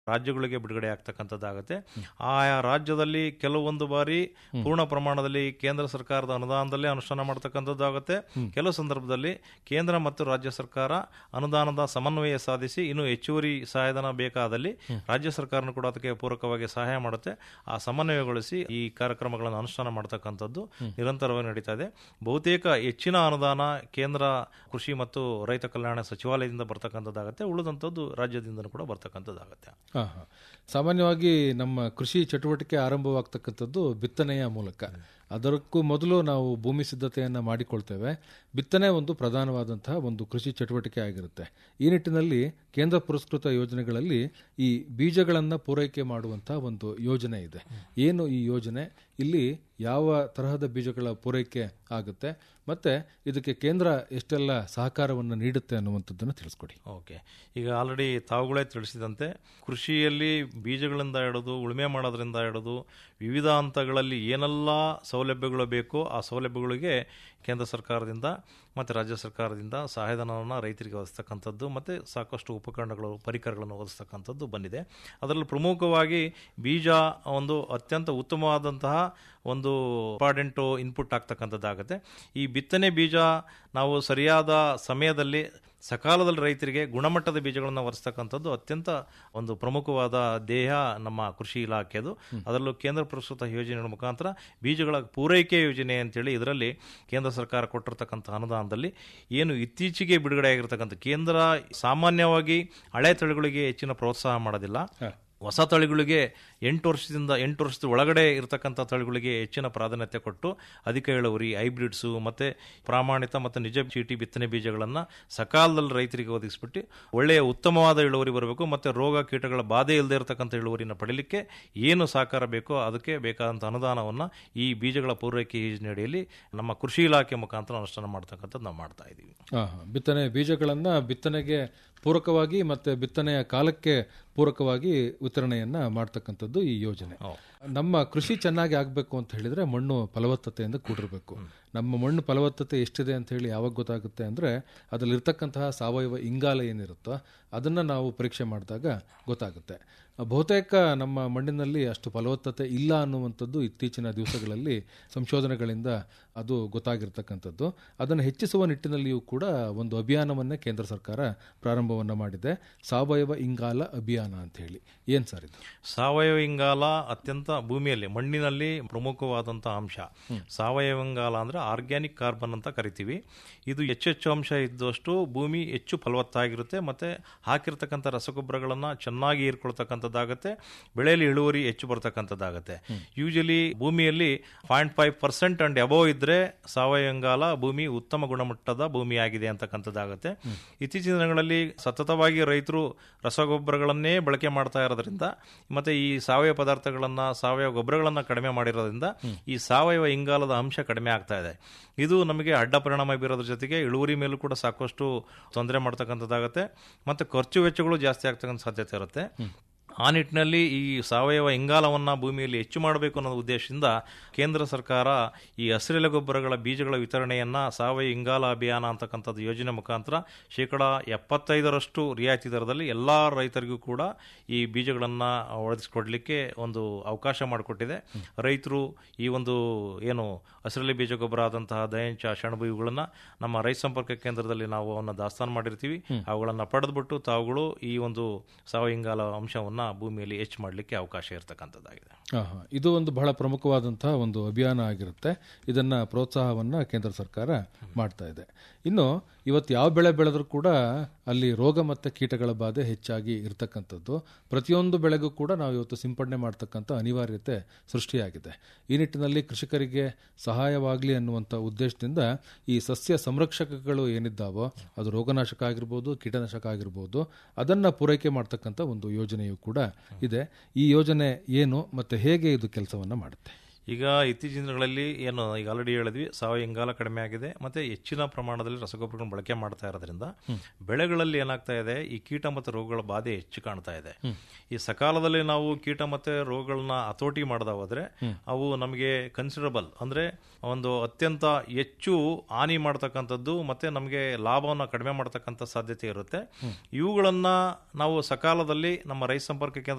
ರಾಜ್ಯಗಳಿಗೆ ಬಿಡುಗಡೆ ಆಗ್ತಕ್ಕಂಥದ್ದಾಗುತ್ತೆ ಆಯಾ ರಾಜ್ಯದಲ್ಲಿ ಕೆಲವೊಂದು ಬಾರಿ ಪೂರ್ಣ ಪ್ರಮಾಣದಲ್ಲಿ ಕೇಂದ್ರ ಸರ್ಕಾರದ ಅನುದಾನದಲ್ಲೇ ಅನುಷ್ಠಾನ ಮಾಡ್ತಕ್ಕಂಥದ್ದಾಗುತ್ತೆ ಕೆಲವು ಸಂದರ್ಭದಲ್ಲಿ ಕೇಂದ್ರ ಮತ್ತು ರಾಜ್ಯ ಸರ್ಕಾರ ಅನುದಾನದ ಸಮನ್ವಯ ಸಾಧಿಸಿ ಇನ್ನು ಹೆಚ್ಚುವರಿ ಸಹಾಯಧನ ಬೇಕಾದಲ್ಲಿ ರಾಜ್ಯ ಸರ್ಕಾರನು ಕೂಡ ಅದಕ್ಕೆ ಪೂರಕವಾಗಿ ಸಹಾಯ ಮಾಡುತ್ತೆ ಆ ಸಮನ್ವಯಗೊಳಿಸಿ ಈ ಕಾರ್ಯಕ್ರಮಗಳನ್ನು ಅನುಷ್ಠಾನ ಮಾಡ್ತಕ್ಕಂಥದ್ದು ನಿರಂತರವಾಗಿ ನಡೀತಾ ಇದೆ ಬಹುತೇಕ ಹೆಚ್ಚಿನ ಅನುದಾನ ಕೇಂದ್ರ ಕೃಷಿ ಮತ್ತು ರೈತ ಕಲ್ಯಾಣ ಸಚಿವಾಲಯದಿಂದ ಬರ್ತಕ್ಕಂಥದ್ದಾಗುತ್ತೆ ಉಳಿದಂಥದ್ದು ರಾಜ್ಯದಿಂದನೂ ಕೂಡ ಬರ್ತಕ್ಕಂಥದ್ದಾಗುತ್ತೆ ಹಾ, ಹಾ. ಸಾಮಾನ್ಯವಾಗಿ ನಮ್ಮ ಕೃಷಿ ಚಟುವಟಿಕೆ ಆರಂಭವಾಗ್ತಕ್ಕಂಥದ್ದು ಬಿತ್ತನೆಯ ಮೂಲಕ ಅದಕ್ಕೂ ಮೊದಲು ನಾವು ಭೂಮಿ ಸಿದ್ಧತೆಯನ್ನ ಮಾಡಿಕೊಳ್ತೇವೆ ಬಿತ್ತನೆ ಒಂದು ಪ್ರಧಾನವಾದಂತಹ ಒಂದು ಕೃಷಿ ಚಟುವಟಿಕೆ ಆಗಿರುತ್ತೆ ಈ ನಿಟ್ಟಿನಲ್ಲಿ ಕೇಂದ್ರ ಪುರಸ್ಕೃತ ಯೋಜನೆಗಳಲ್ಲಿ ಈ ಬೀಜಗಳನ್ನು ಪೂರೈಕೆ ಮಾಡುವಂತಹ ಒಂದು ಯೋಜನೆ ಇದೆ ಏನು ಈ ಯೋಜನೆ ಇಲ್ಲಿ ಯಾವ ತರಹದ ಬೀಜಗಳ ಪೂರೈಕೆ ಆಗುತ್ತೆ ಮತ್ತೆ ಇದಕ್ಕೆ ಕೇಂದ್ರ ಎಷ್ಟೆಲ್ಲ ಸಹಕಾರವನ್ನು ನೀಡುತ್ತೆ ಅನ್ನುವಂಥದ್ದನ್ನು ತಿಳಿಸ್ಕೊಡಿ ಓಕೆ ಈಗ ಆಲ್ರೆಡಿ ತಾವುಗಳೇ ತಿಳಿಸಿದಂತೆ ಕೃಷಿಯಲ್ಲಿ ಬೀಜಗಳಿಂದ ಹಿಡಿದು ಉಳುಮೆ ಮಾಡೋದ್ರಿಂದ ಹಿಡಿದು ವಿವಿಧ ಹಂತಗಳಲ್ಲಿ ಏನೆಲ್ಲ ಸೌಲಭ್ಯಗಳು ಬೇಕೋ ಆ ಸೌಲಭ್ಯಗಳಿಗೆ ಕೇಂದ್ರ ಸರ್ಕಾರದಿಂದ ಮತ್ತು ರಾಜ್ಯ ಸರ್ಕಾರದಿಂದ ಸಹಾಯಧನವನ್ನು ರೈತರಿಗೆ ಒದಗಿಸ್ತಕ್ಕಂಥದ್ದು ಮತ್ತು ಸಾಕಷ್ಟು ಉಪಕರಣಗಳು ಪರಿಕರಗಳನ್ನು ಒದಗಿಸ್ತಕ್ಕಂಥದ್ದು ಬಂದಿದೆ ಅದರಲ್ಲಿ ಪ್ರಮುಖವಾಗಿ ಬೀಜ ಒಂದು ಅತ್ಯಂತ ಉತ್ತಮವಾದಂತಹ ಒಂದು ಇಂಪಾರ್ಟೆಂಟು ಇನ್ಪುಟ್ ಆಗ್ತಕ್ಕಂಥದ್ದಾಗುತ್ತೆ ಈ ಬಿತ್ತನೆ ಬೀಜ ನಾವು ಸರಿಯಾದ ಸಮಯದಲ್ಲಿ ಸಕಾಲದಲ್ಲಿ ರೈತರಿಗೆ ಗುಣಮಟ್ಟದ ಬೀಜಗಳನ್ನು ಒರೆಸ್ತಕ್ಕಂಥದ್ದು ಅತ್ಯಂತ ಒಂದು ಪ್ರಮುಖವಾದ ದೇಹ ನಮ್ಮ ಕೃಷಿ ಇಲಾಖೆದು ಅದರಲ್ಲೂ ಕೇಂದ್ರ ಪುರಸ್ಕೃತ ಯೋಜನೆಗಳ ಮುಖಾಂತರ ಬೀಜಗಳ ಪೂರೈಕೆ ಯೋಜನೆ ಅಂತೇಳಿ ಇದರಲ್ಲಿ ಕೇಂದ್ರ ಸರ್ಕಾರ ಕೊಟ್ಟಿರ್ತಕ್ಕಂಥ ಅನುದಾನದಲ್ಲಿ ಏನು ಇತ್ತೀಚೆಗೆ ಬಿಡುಗಡೆ ಆಗಿರ್ತಕ್ಕಂಥ ಕೇಂದ್ರ ಸಾಮಾನ್ಯವಾಗಿ ಹಳೆ ತಳಿಗಳಿಗೆ ಹೆಚ್ಚಿನ ಪ್ರೋತ್ಸಾಹ ಮಾಡೋದಿಲ್ಲ ಹೊಸ ತಳಿಗಳಿಗೆ ಎಂಟು ವರ್ಷದಿಂದ ಎಂಟು ವರ್ಷದ ಒಳಗಡೆ ಇರತಕ್ಕಂಥ ತಳಿಗಳಿಗೆ ಹೆಚ್ಚಿನ ಪ್ರಾಧಾನ್ಯತೆ ಕೊಟ್ಟು ಅಧಿಕ ಇಳುವರಿ ಹೈಬ್ರಿಡ್ಸು ಮತ್ತು ಪ್ರಾಮಾಣಿತ ಮತ್ತು ನಿಜ ಚೀಟಿ ಬಿತ್ತನೆ ಬೀಜಗಳನ್ನು ಸಕಾಲದಲ್ಲಿ ರೈತರಿಗೆ ಒದಗಿಸ್ಬಿಟ್ಟು ಒಳ್ಳೆಯ ಉತ್ತಮವಾದ ಇಳುವರಿ ಬರಬೇಕು ಮತ್ತು ರೋಗ ಕೀಟಗಳ ಬಾಧೆ ಇಲ್ಲದೆ ಇರತಕ್ಕಂಥ ಇಳುವರಿನ ಪಡೀಲಿಕ್ಕೆ ಏನು ಸಹಕಾರ ಬೇಕೋ ಅದಕ್ಕೆ ಬೇಕಾದಂಥ ಅನುದಾನವನ್ನು ಈ ಬೀಜಗಳ ಪೂರೈಕೆ ಯೋಜನೆ ಅಡಿಯಲ್ಲಿ ನಮ್ಮ ಕೃಷಿ ಇಲಾಖೆ ಮುಖಾಂತರ ಅನುಷ್ಠಾನ ಮಾಡ್ತಕ್ಕಂಥದ್ದು ನಾವು ಮಾಡ್ತಾ ಇದ್ದೀವಿ ಹಾ, ಹಾ. ಬಿತ್ತನೆ ಬೀಜಗಳನ್ನ ಬಿತ್ತನೆಗೆ ಪೂರಕವಾಗಿ ಮತ್ತೆ ಬಿತ್ತನೆಯ ಕಾಲಕ್ಕೆ ಪೂರಕವಾಗಿ ವಿತರಣೆಯನ್ನ ಮಾಡ್ತಕ್ಕಂಥದ್ದು ಈ ಯೋಜನೆ ನಮ್ಮ ಕೃಷಿ ಚೆನ್ನಾಗಿ ಆಗ್ಬೇಕು ಅಂತ ಹೇಳಿದ್ರೆ ಮಣ್ಣು ಫಲವತ್ತತೆಯಿಂದ ಕೂಡಿರಬೇಕು ನಮ್ಮ ಮಣ್ಣು ಫಲವತ್ತತೆ ಎಷ್ಟಿದೆ ಅಂತ ಹೇಳಿ ಯಾವಾಗ ಗೊತ್ತಾಗುತ್ತೆ ಅಂದ್ರೆ ಅದರಲ್ಲಿರ್ತಕ್ಕಂತಹ ಸಾವಯವ ಇಂಗಾಲ ಏನಿರುತ್ತೋ ಅದನ್ನ ನಾವು ಪರೀಕ್ಷೆ ಮಾಡಿದಾಗ ಗೊತ್ತಾಗುತ್ತೆ ಬಹುತೇಕ ನಮ್ಮ ಮಣ್ಣಿನಲ್ಲಿ ಅಷ್ಟು ಫಲವತ್ತತೆ ಇಲ್ಲ ಅನ್ನುವಂಥದ್ದು ಇತ್ತೀಚಿನ ದಿವಸಗಳಲ್ಲಿ ಸಂಶೋಧನೆಗಳಿಂದ ಅದು ಗೊತ್ತಾಗಿರ್ತಕ್ಕಂಥದ್ದು ಅದನ್ನು ಹೆಚ್ಚಿಸುವ ನಿಟ್ಟಿನಲ್ಲಿಯೂ ಕೂಡ ಒಂದು ಅಭಿಯಾನವನ್ನೇ ಕೇಂದ್ರ ಸರ್ಕಾರ ಪ್ರಾರಂಭವನ್ನ ಮಾಡಿದೆ ಸಾವಯವ ಇಂಗಾಲ ಅಭಿಯಾನ ಅಂತ ಹೇಳಿ ಏನ್ ಸರ್ ಇದು ಸಾವಯವ ಇಂಗಾಲ ಅತ್ಯಂತ ಭೂಮಿಯಲ್ಲಿ ಮಣ್ಣಿನಲ್ಲಿ ಪ್ರಮುಖವಾದಂಥ ಅಂಶ ಸಾವಯವ ಇಂಗಾಲ ಅಂದರೆ ಆರ್ಗ್ಯಾನಿಕ್ ಕಾರ್ಬನ್ ಅಂತ ಕರಿತೀವಿ ಇದು ಹೆಚ್ಚೆಚ್ಚು ಅಂಶ ಇದ್ದಷ್ಟು ಭೂಮಿ ಹೆಚ್ಚು ಫಲವತ್ತಾಗಿರುತ್ತೆ ಮತ್ತು ಹಾಕಿರ್ತಕ್ಕಂಥ ರಸಗೊಬ್ಬರಗಳನ್ನು ಚೆನ್ನಾಗಿ ಹೀರ್ಕೊಳ್ತಕ್ಕಂಥದ್ದಾಗುತ್ತೆ ಬೆಳೆಯಲ್ಲಿ ಇಳುವರಿ ಹೆಚ್ಚು ಬರ್ತಕ್ಕಂಥದ್ದಾಗುತ್ತೆ ಯೂಶಲಿ ಭೂಮಿಯಲ್ಲಿ point five percent and above ಇದ್ದರೆ ಸಾವಯವ ಇಂಗಾಲ ಭೂಮಿ ಉತ್ತಮ ಗುಣಮಟ್ಟದ ಭೂಮಿಯಾಗಿದೆ ಅಂತಕ್ಕಂಥದ್ದಾಗುತ್ತೆ ಇತ್ತೀಚಿನ ದಿನಗಳಲ್ಲಿ ಸತತವಾಗಿ ರೈತರು ರಸಗೊಬ್ಬರಗಳನ್ನೇ ಬಳಕೆ ಮಾಡ್ತಾ ಇರೋದ್ರಿಂದ ಮತ್ತೆ ಈ ಸಾವಯವ ಪದಾರ್ಥಗಳನ್ನ ಸಾವಯವ ಗೊಬ್ಬರಗಳನ್ನ ಕಡಿಮೆ ಮಾಡಿರೋದ್ರಿಂದ ಈ ಸಾವಯವ ಇಂಗಾಲದ ಅಂಶ ಕಡಿಮೆ ಆಗ್ತಾ ಇದೆ ಇದು ನಮಗೆ ಅಡ್ಡ ಪರಿಣಾಮ ಬೀರೋದ್ರ ಜೊತೆಗೆ ಇಳುವರಿ ಮೇಲೂ ಕೂಡ ಸಾಕಷ್ಟು ತೊಂದರೆ ಮಾಡ್ತಕ್ಕಂಥದ್ದಾಗುತ್ತೆ ಮತ್ತೆ ಖರ್ಚು ವೆಚ್ಚಗಳು ಜಾಸ್ತಿ ಆಗ್ತಕ್ಕಂಥ ಸಾಧ್ಯತೆ ಇರುತ್ತೆ ಆ ನಿಟ್ಟಿನಲ್ಲಿ ಈ ಸಾವಯವ ಇಂಗಾಲವನ್ನು ಭೂಮಿಯಲ್ಲಿ ಹೆಚ್ಚು ಮಾಡಬೇಕು ಅನ್ನೋ ಉದ್ದೇಶದಿಂದ ಕೇಂದ್ರ ಸರ್ಕಾರ ಈ ಹಸಿರೆಲೆ ಗೊಬ್ಬರಗಳ ಬೀಜಗಳ ವಿತರಣೆಯನ್ನ ಸಾವಯವ ಇಂಗಾಲ ಅಭಿಯಾನ ಅಂತಕ್ಕಂಥದ್ದು ಯೋಜನೆ ಮುಖಾಂತರ ಶೇಕಡ ಎಪ್ಪತ್ತೈದರಷ್ಟು ರಿಯಾಯಿತಿ ದರದಲ್ಲಿ ಎಲ್ಲ ರೈತರಿಗೂ ಕೂಡ ಈ ಬೀಜಗಳನ್ನು ಒದಗಿಸ್ಕೊಡ್ಲಿಕ್ಕೆ ಒಂದು ಅವಕಾಶ ಮಾಡಿಕೊಟ್ಟಿದೆ ರೈತರು ಈ ಒಂದು ಏನು ಹಸಿರೆಲೆ ಬೀಜ ಗೊಬ್ಬರ ಆದಂತಹ ದಯಂಚ ಶಣಬು ಇವುಗಳನ್ನ ನಮ್ಮ ರೈತ ಸಂಪರ್ಕ ಕೇಂದ್ರದಲ್ಲಿ ನಾವು ಅವನ್ನ ದಾಸ್ತಾನು ಮಾಡಿರ್ತೀವಿ ಅವುಗಳನ್ನು ಪಡೆದ್ಬಿಟ್ಟು ತಾವುಗಳು ಈ ಒಂದು ಸಾವಯವ ಇಂಗಾಲ ಅಂಶವನ್ನ ಭೂಮಿಯಲ್ಲಿ ಹೆಚ್ಚು ಮಾಡಲಿಕ್ಕೆ ಅವಕಾಶ ಇರತಕ್ಕಂಥದ್ದಾಗಿದೆ ಆಹಾ. ಇದು ಒಂದು ಬಹಳ ಪ್ರಮುಖವಾದಂತಹ ಒಂದು ಅಭಿಯಾನ ಆಗಿರುತ್ತೆ ಇದನ್ನ ಪ್ರೋತ್ಸಾಹವನ್ನ ಕೇಂದ್ರ ಸರ್ಕಾರ ಮಾಡ್ತಾ ಇದೆ ಇನ್ನು ಇವತ್ತು ಯಾವ ಬೆಳೆ ಬೆಳೆದ್ರೂ ಕೂಡ ಅಲ್ಲಿ ರೋಗ ಮತ್ತೆ ಕೀಟಗಳ ಬಾಧೆ ಹೆಚ್ಚಾಗಿ ಇರತಕ್ಕಂಥದ್ದು ಪ್ರತಿಯೊಂದು ಬೆಳೆಗೂ ಕೂಡ ನಾವು ಇವತ್ತು ಸಿಂಪಡಣೆ ಮಾಡ್ತಕ್ಕಂಥ ಅನಿವಾರ್ಯತೆ ಸೃಷ್ಟಿಯಾಗಿದೆ ಈ ನಿಟ್ಟಿನಲ್ಲಿ ಕೃಷಿಕರಿಗೆ ಸಹಾಯವಾಗಲಿ ಅನ್ನುವಂಥ ಉದ್ದೇಶದಿಂದ ಈ ಸಸ್ಯ ಸಂರಕ್ಷಕಗಳು ಏನಿದ್ದಾವೋ ಅದು ರೋಗನಾಶಕ ಆಗಿರ್ಬೋದು ಕೀಟನಾಶಕ ಆಗಿರ್ಬೋದು ಅದನ್ನ ಪೂರೈಕೆ ಮಾಡ್ತಕ್ಕಂಥ ಒಂದು ಯೋಜನೆಯು ಕೂಡ ಇದೆ ಈ ಯೋಜನೆ ಏನು ಮತ್ತೆ ಹೇಗೆ ಇದು ಕೆಲಸವನ್ನ ಮಾಡುತ್ತೆ ಈಗ ಇತ್ತೀಚಿನ ದಿನಗಳಲ್ಲಿ ಏನು ಈಗ ಆಲ್ರೆಡಿ ಹೇಳಿದ್ವಿ ಸಾವಯವ ಇಂಗಾಲ ಕಡಿಮೆ ಆಗಿದೆ ಮತ್ತೆ ಹೆಚ್ಚಿನ ಪ್ರಮಾಣದಲ್ಲಿ ರಸಗೊಬ್ಬರಗಳನ್ನು ಬಳಕೆ ಮಾಡ್ತಾ ಇರೋದ್ರಿಂದ ಬೆಳೆಗಳಲ್ಲಿ ಏನಾಗ್ತಾ ಇದೆ ಈ ಕೀಟ ಮತ್ತು ರೋಗಗಳ ಬಾಧೆ ಹೆಚ್ಚು ಕಾಣ್ತಾ ಇದೆ ಈ ಸಕಾಲದಲ್ಲಿ ನಾವು ಕೀಟ ಮತ್ತೆ ರೋಗಗಳನ್ನ ಹತೋಟಿ ಮಾಡದ ಹೋದ್ರೆ ಅವು ನಮಗೆ ಕನ್ಸಿಡರಬಲ್ ಅಂದ್ರೆ ಒಂದು ಅತ್ಯಂತ ಹೆಚ್ಚು ಹಾನಿ ಮಾಡ್ತಕ್ಕಂಥದ್ದು ಮತ್ತೆ ನಮಗೆ ಲಾಭವನ್ನು ಕಡಿಮೆ ಮಾಡ್ತಕ್ಕಂಥ ಸಾಧ್ಯತೆ ಇರುತ್ತೆ ಇವುಗಳನ್ನ ನಾವು ಸಕಾಲದಲ್ಲಿ ನಮ್ಮ ರೈತ ಸಂಪರ್ಕ ಕೇಂದ್ರ